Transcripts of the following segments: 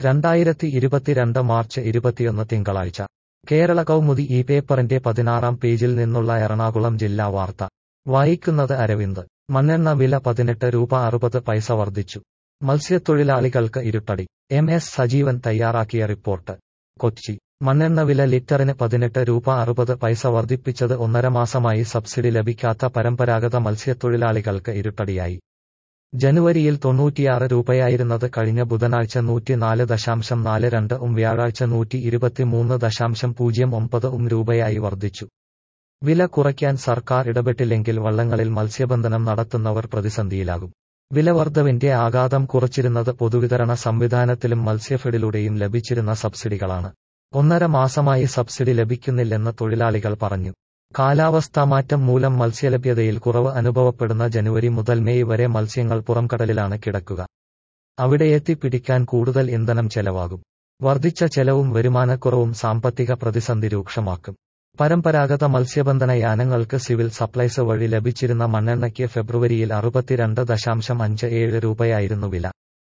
രണ്ടായിരത്തി ഇരുപത്തിരണ്ട് മാർച്ച് ഇരുപത്തിയൊന്ന് തിങ്കളാഴ്ച കേരള കൗമുദി ഈ പേപ്പറിന്റെ പതിനാറാം പേജിൽ നിന്നുള്ള എറണാകുളം ജില്ലാ വാർത്ത വായിക്കുന്നത് അരവിന്ദ് മണ്ണെണ്ണ വില പതിനെട്ട് രൂപ അറുപത് പൈസ വർദ്ധിച്ചു മത്സ്യത്തൊഴിലാളികൾക്ക് ഇരുട്ടടി എം എസ് സജീവൻ തയ്യാറാക്കിയ റിപ്പോർട്ട് കൊച്ചി മണ്ണെണ്ണ വില ലിറ്ററിന് പതിനെട്ട് രൂപ അറുപത് പൈസ വർദ്ധിപ്പിച്ചത് ഒന്നര മാസമായി സബ്സിഡി ലഭിക്കാത്ത പരമ്പരാഗത മത്സ്യത്തൊഴിലാളികൾക്ക് ഇരുട്ടടിയായി ജനുവരിയിൽ തൊണ്ണൂറ്റിയാറ് രൂപയായിരുന്നത് കഴിഞ്ഞ ബുധനാഴ്ച നൂറ്റിനാല് ദശാംശം നാല് രണ്ട് ഉം വ്യാഴാഴ്ച നൂറ്റി ഇരുപത്തിമൂന്ന് ദശാംശം പൂജ്യം ഒമ്പത് ഉം രൂപയായി വർദ്ധിച്ചു വില കുറയ്ക്കാൻ സർക്കാർ ഇടപെട്ടില്ലെങ്കിൽ വള്ളങ്ങളിൽ മത്സ്യബന്ധനം നടത്തുന്നവർ പ്രതിസന്ധിയിലാകും വിലവർദ്ധവിന്റെ ആഘാതം കുറച്ചിരുന്നത് പൊതുവിതരണ സംവിധാനത്തിലും മത്സ്യഫെഡിലൂടെയും ലഭിച്ചിരുന്ന സബ്സിഡികളാണ് ഒന്നര മാസമായി സബ്സിഡി ലഭിക്കുന്നില്ലെന്ന് തൊഴിലാളികൾ പറഞ്ഞു കാലാവസ്ഥാ മാറ്റം മൂലം മത്സ്യലഭ്യതയിൽ കുറവ് അനുഭവപ്പെടുന്ന ജനുവരി മുതൽ മെയ് വരെ മത്സ്യങ്ങൾ പുറംകടലിലാണ് കിടക്കുക അവിടെ എത്തിപ്പിടിക്കാൻ കൂടുതൽ ഇന്ധനം ചെലവാകും വർദ്ധിച്ച ചെലവും വരുമാനക്കുറവും സാമ്പത്തിക പ്രതിസന്ധി രൂക്ഷമാക്കും പരമ്പരാഗത മത്സ്യബന്ധന യാനങ്ങൾക്ക് സിവിൽ സപ്ലൈസ് വഴി ലഭിച്ചിരുന്ന മണ്ണെണ്ണയ്ക്ക് ഫെബ്രുവരിയിൽ അറുപത്തിരണ്ട് ദശാംശം അഞ്ച് ഏഴ് രൂപയായിരുന്നു വില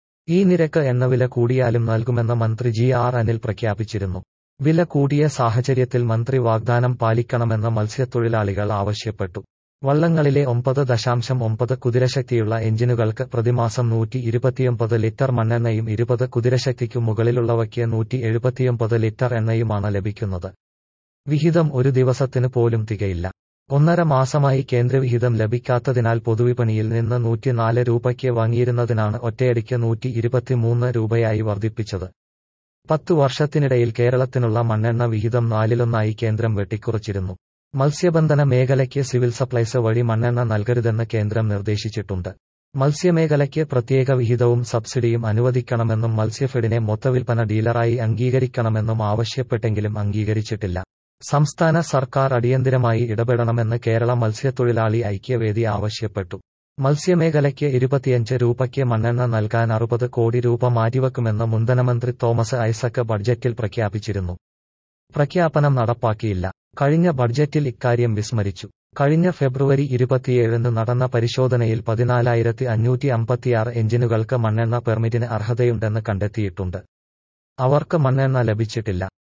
ഈ നിരക്ക് എണ്ണവില കൂടിയാലും നൽകുമെന്ന് മന്ത്രി ജി ആർ അനിൽ പ്രഖ്യാപിച്ചിരുന്നു വില കൂടിയ സാഹചര്യത്തിൽ മന്ത്രി വാഗ്ദാനം പാലിക്കണമെന്ന് മത്സ്യത്തൊഴിലാളികൾ ആവശ്യപ്പെട്ടു വള്ളങ്ങളിലെ ഒമ്പത് ദശാംശം ഒമ്പത് കുതിരശക്തിയുള്ള എഞ്ചിനുകൾക്ക് പ്രതിമാസം നൂറ്റി ഇരുപത്തിയൊമ്പത് ലിറ്റർ മണ്ണെണ്ണയും ഇരുപത് കുതിരശക്തിക്കു മുകളിലുള്ളവയ്ക്ക് നൂറ്റി എഴുപത്തിയൊമ്പത് ലിറ്റർ എണ്ണയുമാണ് ലഭിക്കുന്നത് വിഹിതം ഒരു ദിവസത്തിന് പോലും തികയില്ല ഒന്നര മാസമായി കേന്ദ്രവിഹിതം ലഭിക്കാത്തതിനാൽ പൊതുവിപണിയിൽ നിന്ന് നൂറ്റിനാല് രൂപയ്ക്ക് വാങ്ങിയിരുന്നതിനാണ് ഒറ്റയടിക്ക് നൂറ്റി ഇരുപത്തിമൂന്ന് രൂപയായി വർദ്ധിപ്പിച്ചത് പത്തു വർഷത്തിനിടയിൽ കേരളത്തിനുള്ള മണ്ണെണ്ണ വിഹിതം നാലിലൊന്നായി കേന്ദ്രം വെട്ടിക്കുറച്ചിരുന്നു മത്സ്യബന്ധന മേഖലയ്ക്ക് സിവിൽ സപ്ലൈസ് വഴി മണ്ണെണ്ണ നൽകരുതെന്ന് കേന്ദ്രം നിർദ്ദേശിച്ചിട്ടുണ്ട് മത്സ്യമേഖലയ്ക്ക് പ്രത്യേക വിഹിതവും സബ്സിഡിയും അനുവദിക്കണമെന്നും മത്സ്യഫെഡിനെ മൊത്തവിൽപ്പന ഡീലറായി അംഗീകരിക്കണമെന്നും ആവശ്യപ്പെട്ടെങ്കിലും അംഗീകരിച്ചിട്ടില്ല സംസ്ഥാന സർക്കാർ അടിയന്തിരമായി ഇടപെടണമെന്ന് കേരള മത്സ്യത്തൊഴിലാളി ഐക്യവേദി ആവശ്യപ്പെട്ടു മത്സ്യമേഖലയ്ക്ക് ഇരുപത്തിയഞ്ച് രൂപയ്ക്ക് മണ്ണെണ്ണ നൽകാൻ അറുപത് കോടി രൂപ മാറ്റിവെക്കുമെന്ന് മുൻധനമന്ത്രി തോമസ് ഐസക് ബഡ്ജറ്റിൽ പ്രഖ്യാപിച്ചിരുന്നു പ്രഖ്യാപനം നടപ്പാക്കിയില്ല കഴിഞ്ഞ ബഡ്ജറ്റിൽ ഇക്കാര്യം വിസ്മരിച്ചു കഴിഞ്ഞ ഫെബ്രുവരി ഇരുപത്തിയേഴിന് നടന്ന പരിശോധനയിൽ പതിനാലായിരത്തി അഞ്ഞൂറ്റി അമ്പത്തിയാറ് എഞ്ചിനുകൾക്ക് മണ്ണെണ്ണ പെർമിറ്റിന് അർഹതയുണ്ടെന്ന് കണ്ടെത്തിയിട്ടുണ്ട് അവർക്ക് മണ്ണെണ്ണ ലഭിച്ചിട്ടില്ല